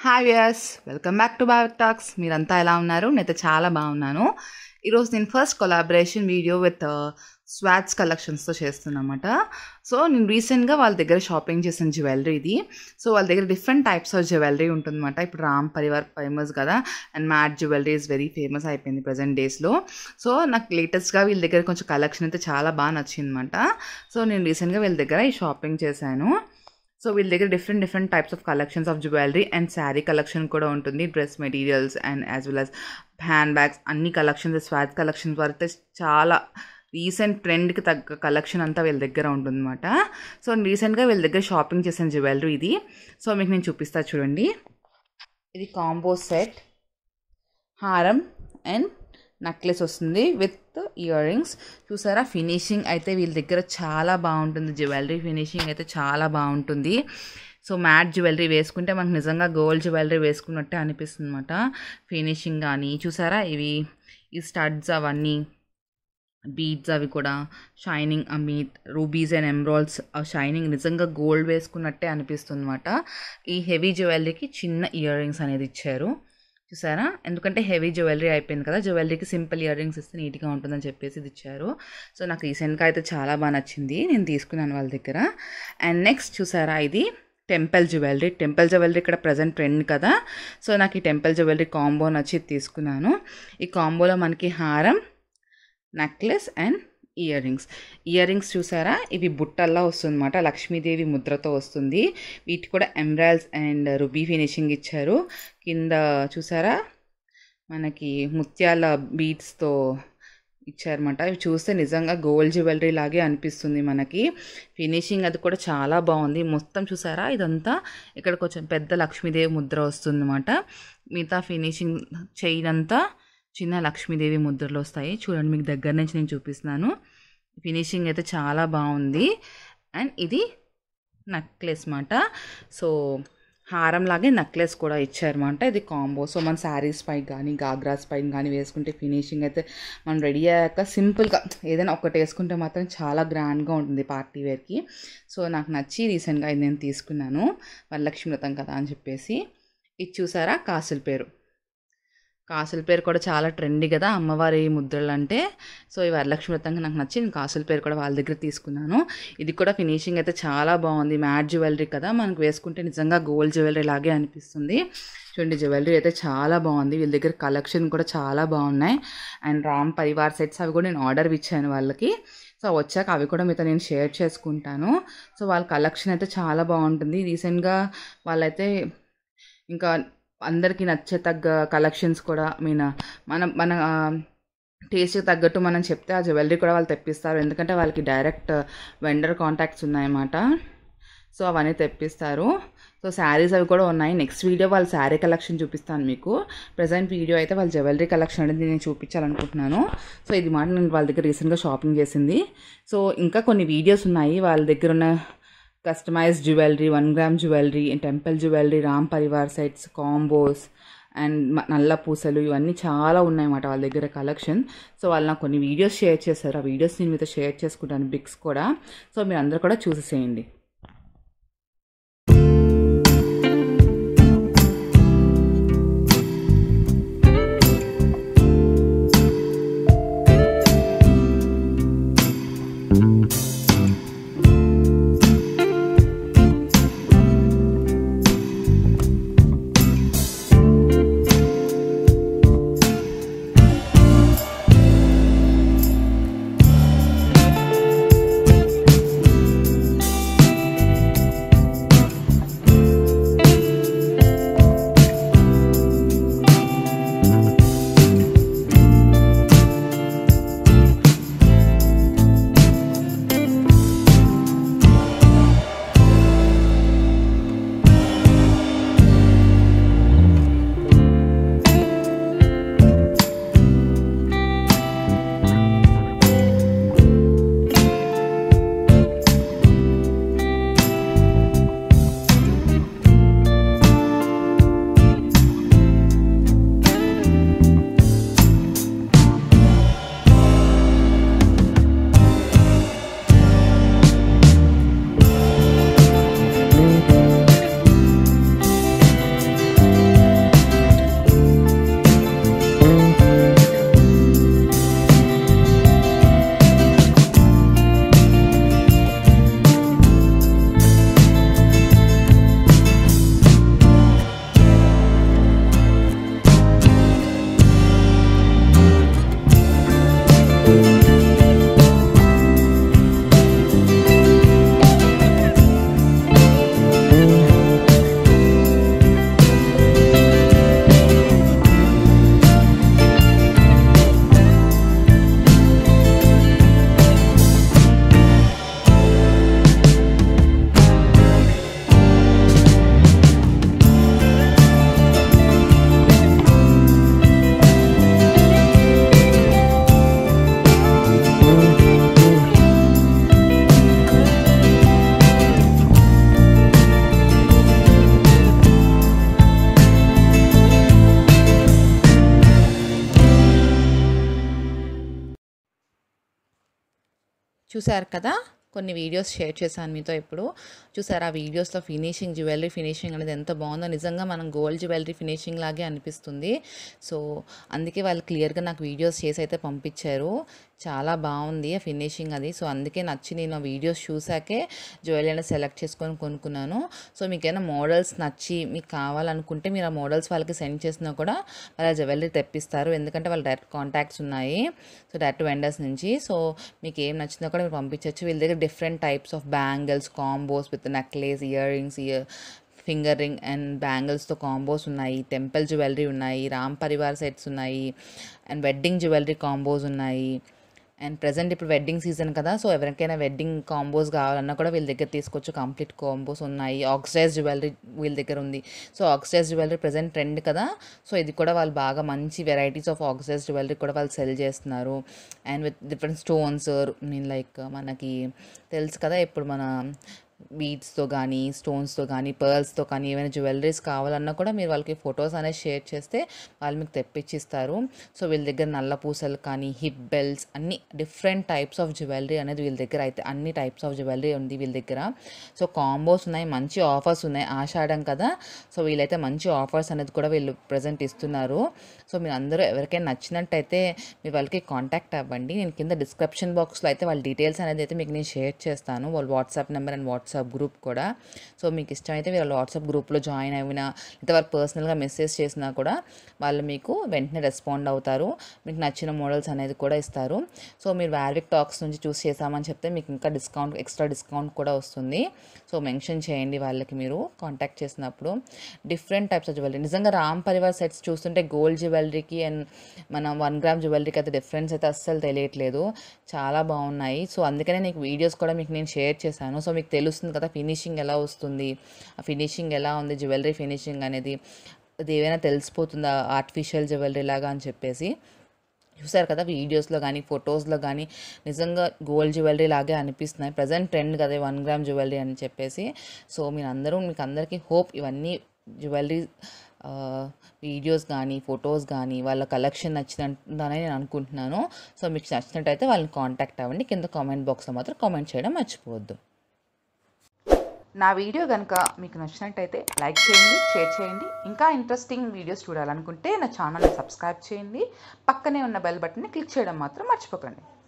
hi viewers welcome back to Bhavik talks మీరంతా ఎలా ఉన్నారు నేనైతే చాలా బాగున్నాను ఈరోజు నేను ఫస్ట్ కొలాబరేషన్ వీడియో విత్ స్వాట్స్ కలెక్షన్స్తో చేస్తున్నమాట సో నేను రీసెంట్గా వాళ్ళ దగ్గర షాపింగ్ చేసిన జ్యువెలరీ ఇది సో వాళ్ళ దగ్గర డిఫరెంట్ టైప్స్ ఆఫ్ జ్యువెలరీ ఉంటుందన్నమాట ఇప్పుడు రామ్ పరివార్ ఫేమస్ కదా and matte jewellery is very famous అయిపోయింది ప్రజెంట్ డేస్లో సో నాకు లేటెస్ట్గా వీళ్ళ దగ్గర కొంచెం కలెక్షన్ అయితే చాలా బాగా నచ్చిందన్నమాట సో నేను రీసెంట్గా వీళ్ళ దగ్గర ఈ షాపింగ్ చేశాను సో వీళ్ళ దగ్గర different different types of collections of jewellery and sari collection కూడా ఉంటుంది dress materials and as well as hand bags అన్ని కలెక్షన్స్ స్వాట్ కలెక్షన్స్ వరకు చాలా రీసెంట్ ట్రెండ్కి తగ్గ కలెక్షన్ అంతా వీళ్ళ దగ్గర ఉంటుందన్నమాట సో రీసెంట్గా వీళ్ళ దగ్గర షాపింగ్ చేసిన జ్యువెలరీ ఇది సో మీకు నేను చూపిస్తా చూడండి ఇది కాంబో సెట్ హారం అండ్ నెక్లెస్ వస్తుంది విత్ ఇయర్ రింగ్స్ చూసారా ఫినిషింగ్ అయితే వీళ్ళ దగ్గర చాలా బాగుంటుంది జ్యువెలరీ ఫినిషింగ్ అయితే చాలా బాగుంటుంది సో మ్యాట్ జ్యువెలరీ వేసుకుంటే మనకు నిజంగా గోల్డ్ జ్యువెలరీ వేసుకున్నట్టే అనిపిస్తుంది అనమాట ఫినిషింగ్ కానీ చూసారా ఇవి ఈ స్టడ్స్ అవన్నీ బీడ్స్ అవి కూడా షైనింగ్ మీ రూబీస్ అండ్ ఎమ్రాల్స్ షైనింగ్ నిజంగా గోల్డ్ వేసుకున్నట్టే అనిపిస్తుంది అనమాట ఈ హెవీ జ్యువెలరీకి చిన్న ఇయర్ రింగ్స్ అనేది ఇచ్చారు చూసారా ఎందుకంటే హెవీ జ్యువెలరీ అయిపోయింది కదా జ్యువెలరీకి సింపుల్ ఇయర్ రింగ్స్ ఇస్తే నీట్గా ఉంటుందని చెప్పేసి ఇది ఇచ్చారు సో నాకు రీసెంట్గా అయితే చాలా బాగా నచ్చింది నేను తీసుకున్నాను వాళ్ళ దగ్గర అండ్ నెక్స్ట్ చూసారా ఇది టెంపుల్ జ్యువెలరీ టెంపుల్ జ్యువెలరీ ఇక్కడ ప్రజెంట్ ట్రెండ్ కదా సో నాకు ఈ టెంపుల్ జ్యువెలరీ కాంబో నచ్చి తీసుకున్నాను ఈ కాంబోలో మనకి హారం necklace and earrings earrings చూసారా ఇవి బుట్టల్లో వస్తుందన్నమాట లక్ష్మీదేవి ముద్రతో వస్తుంది వీటి కూడా ఎమ్రాల్స్ అండ్ రుబీ ఫినిషింగ్ ఇచ్చారు కింద చూసారా మనకి ముత్యాల బీడ్స్తో ఇచ్చారన్నమాట ఇవి చూస్తే నిజంగా గోల్డ్ జ్యువెలరీ లాగే అనిపిస్తుంది మనకి ఫినిషింగ్ అది కూడా చాలా బాగుంది మొత్తం చూసారా ఇదంతా ఇక్కడ కొంచెం పెద్ద లక్ష్మీదేవి ముద్ర వస్తుందన్నమాట మిగతా ఫినిషింగ్ చేయనంతా చిన్న లక్ష్మీదేవి ముద్రలు వస్తాయి చూడండి మీకు దగ్గర నుంచి నేను చూపిస్తున్నాను ఫినిషింగ్ అయితే చాలా బాగుంది అండ్ ఇది నెక్లెస్ మాట సో హారం లాగే నెక్లెస్ కూడా ఇచ్చారన్నమాట ఇది కాంబో సో మన శారీస్ పైన కానీ గాగ్రాస్ పైన కానీ వేసుకుంటే ఫినిషింగ్ అయితే మనం రెడీ అయ్యాక సింపుల్గా ఏదైనా ఒకటి వేసుకుంటే మాత్రం చాలా గ్రాండ్గా ఉంటుంది పార్టీ వేర్కి సో నాకు నచ్చి రీసెంట్గా ఇది నేను తీసుకున్నాను వరలక్ష్మి వ్రతం కదా అని చెప్పేసి ఇది చూసారా కాసుల పేరు కాసుల పేరు కూడా చాలా ట్రెండీ కదా అమ్మవారి ముద్రలు అంటే సో ఈ వరలక్ష్మి వ్రతంగా నాకు నచ్చి నేను కాసుల పేరు కూడా వాళ్ళ దగ్గర తీసుకున్నాను ఇది కూడా ఫినిషింగ్ అయితే చాలా బాగుంది మ్యాట్ జ్యువెలరీ కదా మనకు వేసుకుంటే నిజంగా గోల్డ్ జ్యువెలరీ లాగే అనిపిస్తుంది చూడండి జ్యువెలరీ అయితే చాలా బాగుంది వీళ్ళ దగ్గర కలెక్షన్ కూడా చాలా బాగున్నాయి అండ్ రామ్ పరివార్ సెట్స్ అవి కూడా నేను ఆర్డర్ ఇచ్చాను వాళ్ళకి సో వచ్చాక అవి కూడా మీతో నేను షేర్ చేసుకుంటాను సో వాళ్ళ కలెక్షన్ అయితే చాలా బాగుంటుంది రీసెంట్గా వాళ్ళైతే ఇంకా అందరికీ నచ్చే తగ్గ కలెక్షన్స్ కూడా మీన్ మన మన టేస్ట్కి తగ్గట్టు మనం చెప్తే ఆ జ్యువెలరీ కూడా వాళ్ళు తెప్పిస్తారు ఎందుకంటే వాళ్ళకి డైరెక్ట్ వెండర్ కాంటాక్ట్స్ ఉన్నాయన్నమాట సో అవన్నీ తెప్పిస్తారు సో శారీస్ అవి కూడా ఉన్నాయి నెక్స్ట్ వీడియో వాళ్ళ శారీ కలెక్షన్ చూపిస్తాను మీకు ప్రజెంట్ వీడియో అయితే వాళ్ళ జ్యువెలరీ కలెక్షన్ అనేది నేను చూపించాలనుకుంటున్నాను సో ఇది మాట నేను వాళ్ళ దగ్గర రీసెంట్గా షాపింగ్ చేసింది సో ఇంకా కొన్ని వీడియోస్ ఉన్నాయి వాళ్ళ దగ్గర ఉన్న customise jewellery one gram jewellery temple jewellery Ram Parivar sets combos and నల్ల పూసలు ఇవన్నీ చాలా ఉన్నాయన్నమాట వాళ్ళ దగ్గర కలెక్షన్ సో వాళ్ళు నాకు కొన్ని వీడియోస్ షేర్ చేశారు ఆ వీడియోస్ నేను మీతో షేర్ చేసుకుంటాను బిక్స్ కూడా సో మీరు అందరూ కూడా చూసేసేయండి చూసారు కదా కొన్ని వీడియోస్ షేర్ చేశాను మీతో ఇప్పుడు చూసారు ఆ వీడియోస్లో ఫినిషింగ్ జ్యువెలరీ ఫినిషింగ్ అనేది ఎంత బాగుందో నిజంగా మనం గోల్డ్ జ్యువెలరీ ఫినిషింగ్ లాగే అనిపిస్తుంది సో అందుకే వాళ్ళు క్లియర్గా నాకు వీడియోస్ చేసి అయితే పంపించారు చాలా బాగుంది ఆ ఫినిషింగ్ అది సో అందుకే నచ్చి నేను ఆ వీడియోస్ చూసాకే జ్యువెలరీ అనేది సెలెక్ట్ చేసుకొని కొనుక్కున్నాను సో మీకు ఏమైనా మోడల్స్ నచ్చి మీకు కావాలనుకుంటే మీరు ఆ మోడల్స్ వాళ్ళకి సెండ్ చేసినా కూడా వాళ్ళ జ్యువెలరీ తెప్పిస్తారు ఎందుకంటే వాళ్ళ డైరెక్ట్ కాంటాక్ట్స్ ఉన్నాయి సో డైరెక్ట్ వెండర్స్ నుంచి సో మీకు ఏం నచ్చిందో కూడా మీరు పంపించవచ్చు వీళ్ళ దగ్గర different types of bangles combos with necklace earrings ear finger ring and బ్యాంగిల్స్తో కాంబోస్ ఉన్నాయి టెంపుల్ జ్యువెలరీ ఉన్నాయి రామ్ పరివార్ సెట్స్ ఉన్నాయి అండ్ వెడ్డింగ్ జ్యువెలరీ కాంబోస్ ఉన్నాయి అండ్ ప్రజెంట్ ఇప్పుడు వెడ్డింగ్ సీజన్ కదా సో ఎవరికైనా వెడ్డింగ్ కాంబోస్ కావాలన్నా కూడా వీళ్ళ దగ్గర తీసుకోవచ్చు కంప్లీట్ కాంబోస్ ఉన్నాయి ఆక్సిడైజ్ జ్యువెలరీ వీళ్ళ దగ్గర ఉంది so oxidise jewellery present trend కదా సో ఇది కూడా వాళ్ళు బాగా మంచి వెరైటీస్ ఆఫ్ ఆక్సిడైజ్ జ్యువెలరీ కూడా వాళ్ళు సెల్ చేస్తున్నారు and with different stones mean like మనకి తెలుసు కదా ఇప్పుడు మన బీడ్స్తో కానీ స్టోన్స్తో కానీ పర్ల్స్తో కానీ ఏమైనా జ్యువెలరీస్ కావాలన్నా కూడా మీరు వాళ్ళకి ఫొటోస్ అనేది షేర్ చేస్తే వాళ్ళు మీకు తెప్పించిస్తారు సో వీళ్ళ దగ్గర నల్ల పూసలు కానీ హిప్ బెల్ట్స్ అన్ని డిఫరెంట్ టైప్స్ ఆఫ్ జ్యువెలరీ అనేది వీళ్ళ దగ్గర అయితే అన్ని టైప్స్ ఆఫ్ జ్యువెలరీ ఉంది వీళ్ళ దగ్గర సో కాంబోస్ ఉన్నాయి మంచి ఆఫర్స్ ఉన్నాయి ఆషాఢం కదా సో వీళ్ళైతే మంచి ఆఫర్స్ అనేది కూడా వీళ్ళు ప్రజెంట్ ఇస్తున్నారు సో మీరు అందరూ ఎవరికైనా నచ్చినట్టయితే మీ వాళ్ళకి కాంటాక్ట్ అవ్వండి నేను కింద డిస్క్రిప్షన్ బాక్స్లో అయితే వాళ్ళ డీటెయిల్స్ అనేది అయితే మీకు నేను షేర్ చేస్తాను వాళ్ళ WhatsApp number and WhatsApp group కూడా సో మీకు ఇష్టమైతే మీరు వాళ్ళ వాట్సాప్ గ్రూప్లో జాయిన్ అయినా లేదా వాళ్ళు పర్సనల్గా మెసేజ్ చేసినా కూడా వాళ్ళు మీకు వెంటనే రెస్పాండ్ అవుతారు మీకు నచ్చిన మోడల్స్ అనేది కూడా ఇస్తారు సో మీరు వ్యారిక్ టాక్స్ నుంచి చూస్ చేసామని చెప్తే మీకు ఇంకా డిస్కౌంట్ ఎక్స్ట్రా డిస్కౌంట్ కూడా వస్తుంది సో మెన్షన్ చేయండి వాళ్ళకి మీరు కాంటాక్ట్ చేసినప్పుడు డిఫరెంట్ టైప్స్ ఆఫ్ జ్యువెలరీ నిజంగా రామ్ పరివార్ సెట్స్ చూస్తుంటే గోల్డ్ జ్యువెలరీకి అండ్ మన వన్ గ్రామ్ జ్యువెలరీకి అయితే డిఫరెన్స్ అయితే అస్సలు తెలియట్లేదు చాలా బాగున్నాయి సో అందుకనే నీకు వీడియోస్ కూడా మీకు నేను షేర్ చేశాను సో మీకు తెలుస్తుంది కదా ఫినిషింగ్ ఎలా వస్తుంది ఆ ఫినిషింగ్ ఎలా ఉంది జ్యువెలరీ ఫినిషింగ్ అనేది అది ఏమైనా తెలిసిపోతుందా ఆర్టిఫిషియల్ జ్యువెలరీ లాగా అని చెప్పేసి చూసారు కదా వీడియోస్లో కానీ ఫొటోస్లో కానీ నిజంగా గోల్డ్ జ్యువెలరీ లాగే అనిపిస్తున్నాయి ప్రజెంట్ ట్రెండ్ కదా వన్ గ్రామ్ జ్యువెలరీ అని చెప్పేసి సో మీరు అందరూ మీకు అందరికీ హోప్ ఇవన్నీ జ్యువెలరీ వీడియోస్ కానీ ఫొటోస్ కానీ వాళ్ళ కలెక్షన్ నచ్చినదని నేను అనుకుంటున్నాను సో మీకు నచ్చినట్టయితే వాళ్ళని కాంటాక్ట్ అవ్వండి కింద కామెంట్ బాక్స్లో మాత్రం కామెంట్ చేయడం మర్చిపోవద్దు నా వీడియో కనుక మీకు నచ్చినట్టయితే లైక్ చేయండి షేర్ చేయండి ఇంకా ఇంట్రెస్టింగ్ వీడియోస్ చూడాలనుకుంటే నా ఛానల్ని సబ్స్క్రైబ్ చేయండి పక్కనే ఉన్న బెల్ బటన్ని క్లిక్ చేయడం మాత్రం మర్చిపోకండి